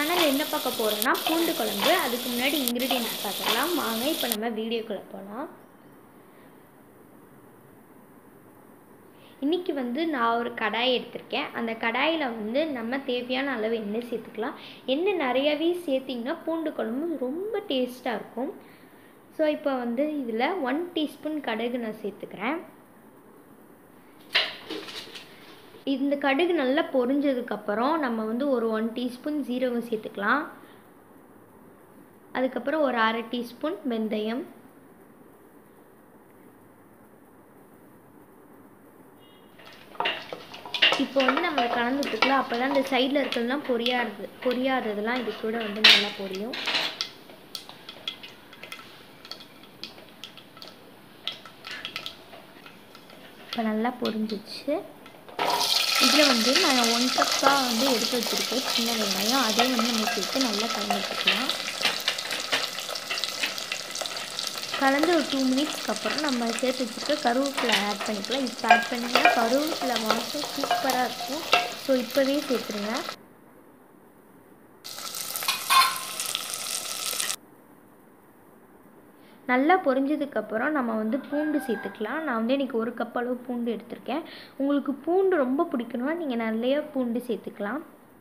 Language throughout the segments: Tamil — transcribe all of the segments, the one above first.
சேனல் என்ன பார்க்க போகிறோம்னா பூண்டு குழம்பு அதுக்கு முன்னாடி இன்க்ரீடியன்ஸ் பார்த்துக்கலாம் வாங்க இப்போ நம்ம வீடியோக்குள்ளே போகலாம் இன்றைக்கி வந்து நான் ஒரு கடாய் எடுத்திருக்கேன் அந்த கடாயில் வந்து நம்ம தேவையான அளவு எண்ணெய் சேர்த்துக்கலாம் எண்ணெய் நிறையாவே சேர்த்திங்கன்னா பூண்டு குழம்பு ரொம்ப டேஸ்ட்டாக இருக்கும் ஸோ இப்போ வந்து இதில் ஒன் டீஸ்பூன் கடுகு நான் சேர்த்துக்கிறேன் இந்த கடுகு நல்லா பொரிஞ்சதுக்கப்புறம் நம்ம வந்து ஒரு ஒன் டீஸ்பூன் ஜீரகம் சேர்த்துக்கலாம் அதுக்கப்புறம் ஒரு அரை டீஸ்பூன் வெந்தயம் இப்போ வந்து நம்ம கலந்து விட்டுக்கலாம் அப்போ தான் இந்த சைடில் இருக்கிறதுலாம் பொரியாது பொரியாததெல்லாம் இது கூட வந்து நல்லா பொரியும் இப்போ நல்லா பொரிஞ்சிச்சு இதில் வந்து நான் ஒன் கப்பாக வந்து எடுத்து வச்சுருக்கேன் சின்ன வெங்காயம் அதே வந்து நம்ம சேர்த்து நல்லா கலந்து வச்சுக்கலாம் கலந்து ஒரு டூ மினிட்ஸ்க்கு அப்புறம் நம்ம சேர்த்து வச்சுருக்க கருவேப்பிலை ஆட் பண்ணிக்கலாம் இப்போ ஆட் பண்ணிங்கன்னா கருவேப்பிலை வாசம் சூப்பராக இருக்கும் ஸோ இப்போவே சேர்த்துருங்க நல்லா பொரிஞ்சதுக்கப்புறம் நம்ம வந்து பூண்டு சேர்த்துக்கலாம் நான் வந்து இன்றைக்கி ஒரு கப் அளவு பூண்டு எடுத்திருக்கேன் உங்களுக்கு பூண்டு ரொம்ப பிடிக்கணும்னா நீங்கள் நிறைய பூண்டு சேர்த்துக்கலாம்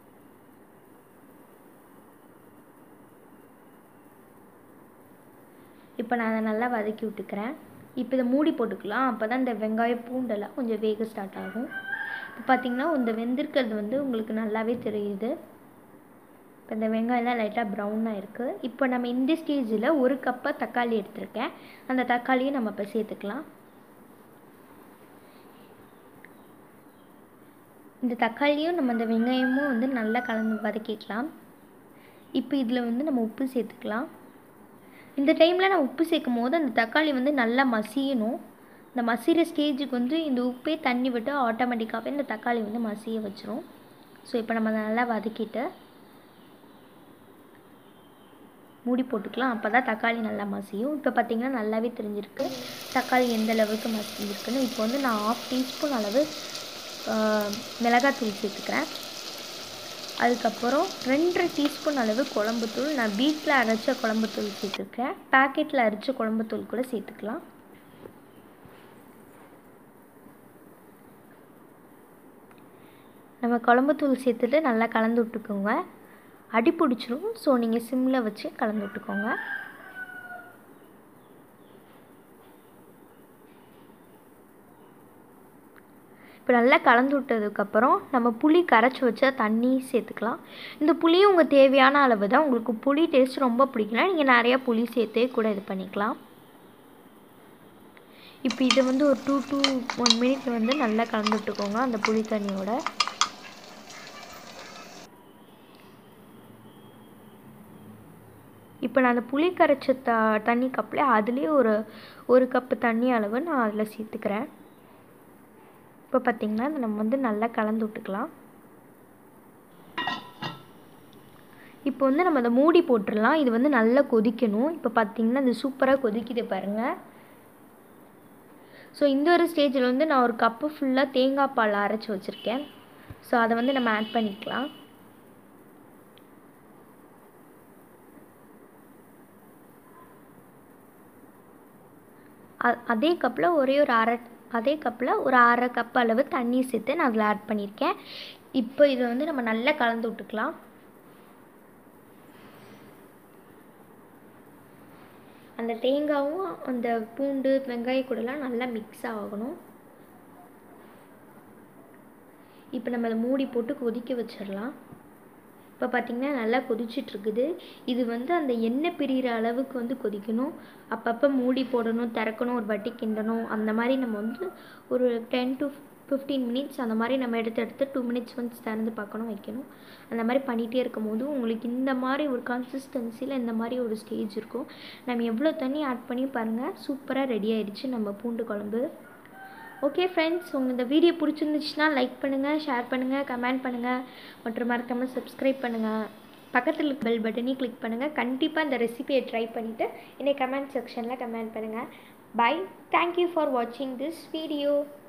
இப்போ நான் அதை நல்லா வதக்கி விட்டுக்கிறேன் இப்போ இதை மூடி போட்டுக்கலாம் அப்போ தான் இந்த வெங்காயம் பூண்டெல்லாம் கொஞ்சம் வேக ஸ்டார்ட் ஆகும் இப்போ பார்த்திங்கன்னா இந்த வெந்திருக்கிறது வந்து உங்களுக்கு நல்லாவே தெரியுது இப்போ இந்த வெங்காயம்லாம் லைட்டாக ப்ரௌனாக இருக்குது இப்போ நம்ம இந்த ஸ்டேஜில் ஒரு கப்பாக தக்காளி எடுத்திருக்கேன் அந்த தக்காளியை நம்ம இப்போ சேர்த்துக்கலாம் இந்த தக்காளியும் நம்ம இந்த வெங்காயமும் வந்து நல்லா கலந்து வதக்கிக்கலாம் இப்போ இதில் வந்து நம்ம உப்பு சேர்த்துக்கலாம் இந்த டைமில் நான் உப்பு சேர்க்கும் போது அந்த தக்காளி வந்து நல்லா மசியணும் இந்த மசிகிற ஸ்டேஜுக்கு வந்து இந்த உப்பே தண்ணி விட்டு ஆட்டோமேட்டிக்காகவே இந்த தக்காளி வந்து மசிய வச்சிரும் ஸோ இப்போ நம்ம நல்லா வதக்கிட்டு மூடி போட்டுக்கலாம் அப்போ தான் தக்காளி நல்லா மசியும் இப்போ பார்த்திங்கன்னா நல்லாவே தெரிஞ்சிருக்கு தக்காளி எந்த அளவுக்கு மசிஞ்சிருக்குன்னு இப்போ வந்து நான் ஆஃப் டீஸ்பூன் அளவு மிளகாத்தூள் சேர்த்துக்கிறேன் அதுக்கப்புறம் ரெண்டரை டீஸ்பூன் அளவு குழம்புத்தூள் நான் வீட்டில் அரைச்ச குழம்புத்தூள் சேர்த்துருக்கேன் பேக்கெட்டில் அரைச்ச குழம்புத்தூள் கூட சேர்த்துக்கலாம் நம்ம குழம்புத்தூள் சேர்த்துட்டு நல்லா கலந்து விட்டுக்கோங்க அடி பிடிச்சிரும் ஸோ நீங்கள் சிம்மில் வச்சு கலந்து விட்டுக்கோங்க இப்போ நல்லா கலந்து விட்டதுக்கப்புறம் நம்ம புளி கரைச்சி வச்ச தண்ணி சேர்த்துக்கலாம் இந்த புளியும் உங்கள் தேவையான அளவு தான் உங்களுக்கு புளி டேஸ்ட் ரொம்ப பிடிக்கல நீங்கள் நிறையா புளி சேர்த்தே கூட இது பண்ணிக்கலாம் இப்போ இதை வந்து ஒரு டூ டூ ஒன் மினிட் வந்து நல்லா கலந்து விட்டுக்கோங்க அந்த புளி தண்ணியோட இப்போ நான் அந்த புளி கரைச்ச த தண்ணி கப்பில் அதுலேயே ஒரு ஒரு கப்பு தண்ணி அளவு நான் அதில் சேர்த்துக்கிறேன் இப்போ பார்த்திங்கன்னா அதை நம்ம வந்து நல்லா கலந்து விட்டுக்கலாம் இப்போ வந்து நம்ம அதை மூடி போட்டுடலாம் இது வந்து நல்லா கொதிக்கணும் இப்போ பார்த்திங்கன்னா இது சூப்பராக கொதிக்குது பாருங்கள் ஸோ இந்த ஒரு ஸ்டேஜில் வந்து நான் ஒரு கப்பு ஃபுல்லாக தேங்காய் பால் அரைச்சி வச்சுருக்கேன் ஸோ அதை வந்து நம்ம ஆட் பண்ணிக்கலாம் அதே கப்பில் ஒரே ஒரு அரை அதே கப்பில் ஒரு அரை கப் அளவு தண்ணி சேர்த்து நான் அதில் ஆட் பண்ணியிருக்கேன் இப்போ இதை வந்து நம்ம நல்லா கலந்து விட்டுக்கலாம் அந்த தேங்காயும் அந்த பூண்டு வெங்காய கூடலாம் நல்லா மிக்ஸ் ஆகணும் இப்போ நம்ம அதை மூடி போட்டு கொதிக்க வச்சிடலாம் இப்போ பார்த்திங்கன்னா நல்லா கொதிச்சிட்ருக்குது இது வந்து அந்த எண்ணெய் பிரிகிற அளவுக்கு வந்து கொதிக்கணும் அப்பப்போ மூடி போடணும் திறக்கணும் ஒரு வட்டி கிண்டணும் அந்த மாதிரி நம்ம வந்து ஒரு டென் டு ஃபிஃப்டீன் மினிட்ஸ் அந்த மாதிரி நம்ம எடுத்து எடுத்து டூ மினிட்ஸ் ஒன்ஸ் திறந்து பார்க்கணும் வைக்கணும் அந்த மாதிரி பண்ணிகிட்டே இருக்கும் போது உங்களுக்கு இந்த மாதிரி ஒரு கன்சிஸ்டன்சியில் இந்த மாதிரி ஒரு ஸ்டேஜ் இருக்கும் நம்ம எவ்வளோ தண்ணி ஆட் பண்ணி பாருங்கள் சூப்பராக ரெடி ஆயிடுச்சு நம்ம பூண்டு குழம்பு ஓகே ஃப்ரெண்ட்ஸ் உங்கள் இந்த வீடியோ பிடிச்சிருந்துச்சுன்னா லைக் பண்ணுங்கள் ஷேர் பண்ணுங்கள் கமெண்ட் பண்ணுங்கள் மற்றும் மறக்காமல் சப்ஸ்கிரைப் பண்ணுங்கள் பக்கத்தில் பெல் பட்டனையும் கிளிக் பண்ணுங்கள் கண்டிப்பாக இந்த ரெசிபியை ட்ரை பண்ணிவிட்டு என்னை கமெண்ட் செக்ஷனில் கமெண்ட் பண்ணுங்கள் பை தேங்க்யூ ஃபார் வாட்சிங் திஸ் வீடியோ